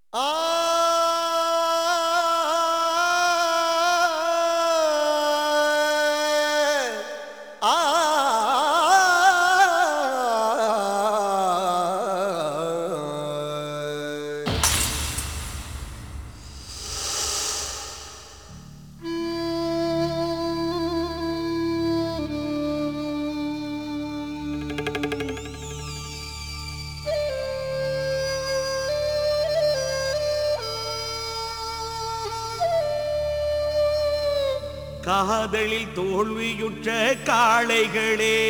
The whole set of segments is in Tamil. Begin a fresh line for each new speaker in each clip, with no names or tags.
காதலில் தோல்வியுற்ற காளைகளே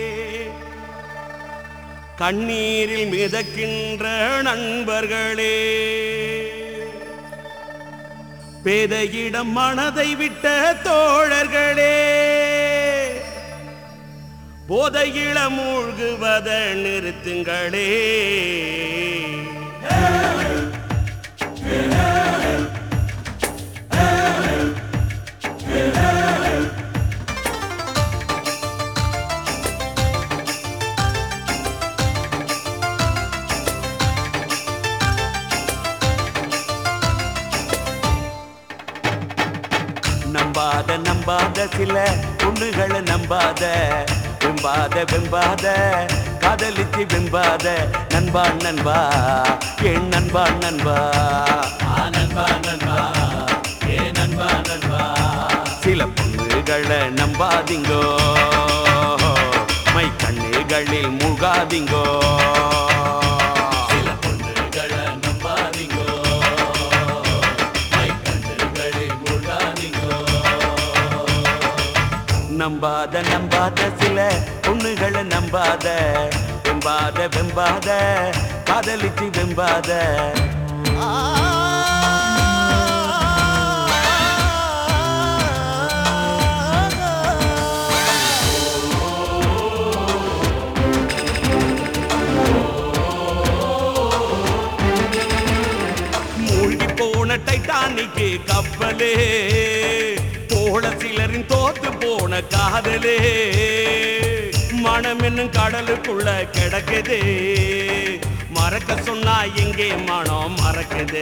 கண்ணீரில் மிதக்கின்ற நண்பர்களே பேதையிடம் மனதை விட்ட தோழர்களே போதையில மூழ்குவத நிறுத்துங்களே நம்பாத நம்பாத சில பொண்ணுகளை நம்பாத வெம்பாத வெம்பாத காதலிச்சு வெம்பாத நண்பா நண்பா என் நண்பா நண்பா ஆ, நண்பா நண்பா ஏ நண்பா நண்பா சில பொண்ணுகளை நம்பாதீங்கோ மை கண்ணுகளில் மூழ்காதீங்கோ சில பொண்ணுகளை நம்பாதீங்கோ மை கண்ணுகளில் மூழ்காதீங்கோ நம்பாத நம்பாத சில பொண்ணுகளை நம்பாத வெம்பாத வெம்பாத காதலிச்சு வெம்பாத மூழ்கி போன டைட்டானிக்கு கப்பலே போல சிலரின் தோத்து போன காதலே மனம் என்னும் கடலுக்குள்ள கிடக்குது மறக்க சொன்னா எங்கே மனம் மறக்குது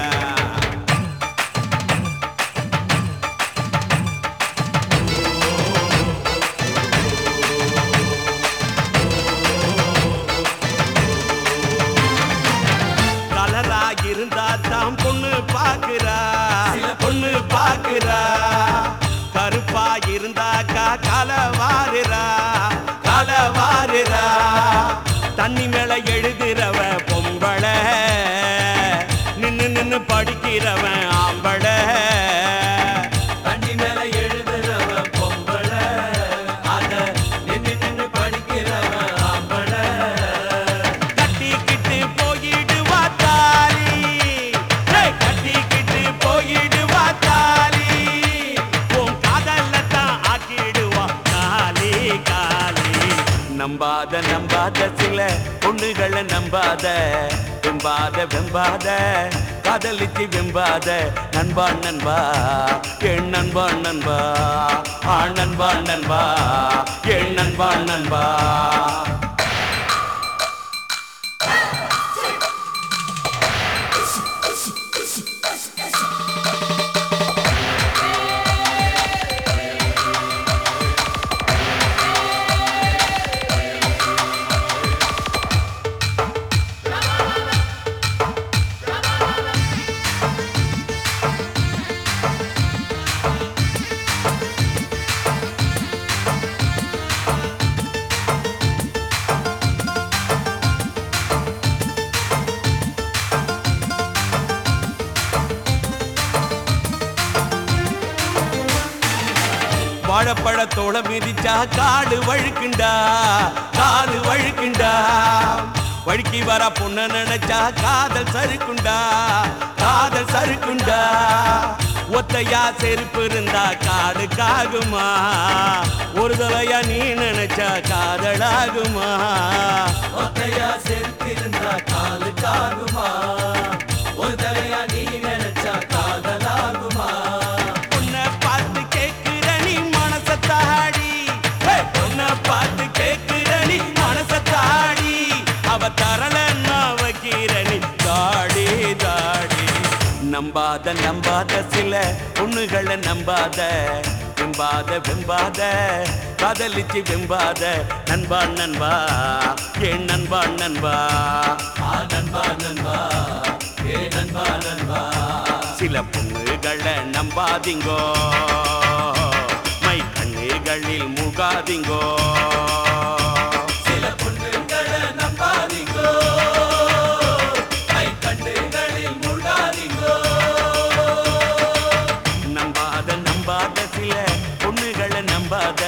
கலரா இருந்தா தான் பொண்ணு பாக்குறா சில பொண்ணு பாக்குறா கருப்பா இருந்தாக்கா கலவாருறா கலவாருறா தண்ணி மேல எழுதுறவ பொம்பள நின்னு நின்னு படிக்கிறவன் ஆம்பள தண்ணி மேல எழுதுறவ பொம்பள அத நின்னு நின்னு படிக்கிறவன் ஆம்பள கட்டிக்கிட்டு போயிடுவா தாலி ஏய், கட்டிக்கிட்டு போயிடுவா தாலி உன் காதல்ல தான் ஆக்கிடுவா காலி காலி நம்பாத நம்பாத சில பொண்ணுகளை நம்பாத வெம்பாத வெம்பாத காதலிச்சு வெம்பாத நண்பா நண்பா என் நண்பா நண்பா ஆ நண்பா நண்பா என் நண்பா நண்பா வாழைப்பழத்தோட மிதிச்சா காடு வழுக்குண்டா காடு வழுக்குண்டா வழுக்கி வர பொண்ண நினைச்சா காதல் சறுக்குண்டா காதல் சறுக்குண்டா ஒத்தையா செருப்பு இருந்தா காடுக்காகுமா ஒரு தலையா நீ நினைச்சா காதலாகுமா ஒத்தையா செருப்பு இருந்தா காலுக்காகுமா ஒரு தலையா நீ நினைச்சா காதலாகுமா உன்னை பார்த்து கேட்கிற நீ மனச தாடி உன்னை பார்த்து கேட்கிற நீ மனச தாடி அவ தரல நான் வைக்கிற நீ தாடி தாடி நம்பாத நம்பாத சில பொண்ணுகளை நம்பாத வெம்பாத வெம்பாத காதலிச்சு வெம்பாத நண்பா நண்பா ஏன் நண்பா நண்பா நண்பா நண்பா ஏ நண்பா நண்பா சில பொண்ணுகளை நம்பாதீங்கோ மை கண்ணுகளில் முகாதீங்கோ சில பொண்ணுகளை நம்பாதீங்கோ மை கண்ணுகளில் முகாதீங்கோ நம்பாத நம்பாத சில பொண்ணுகளை நம்பாத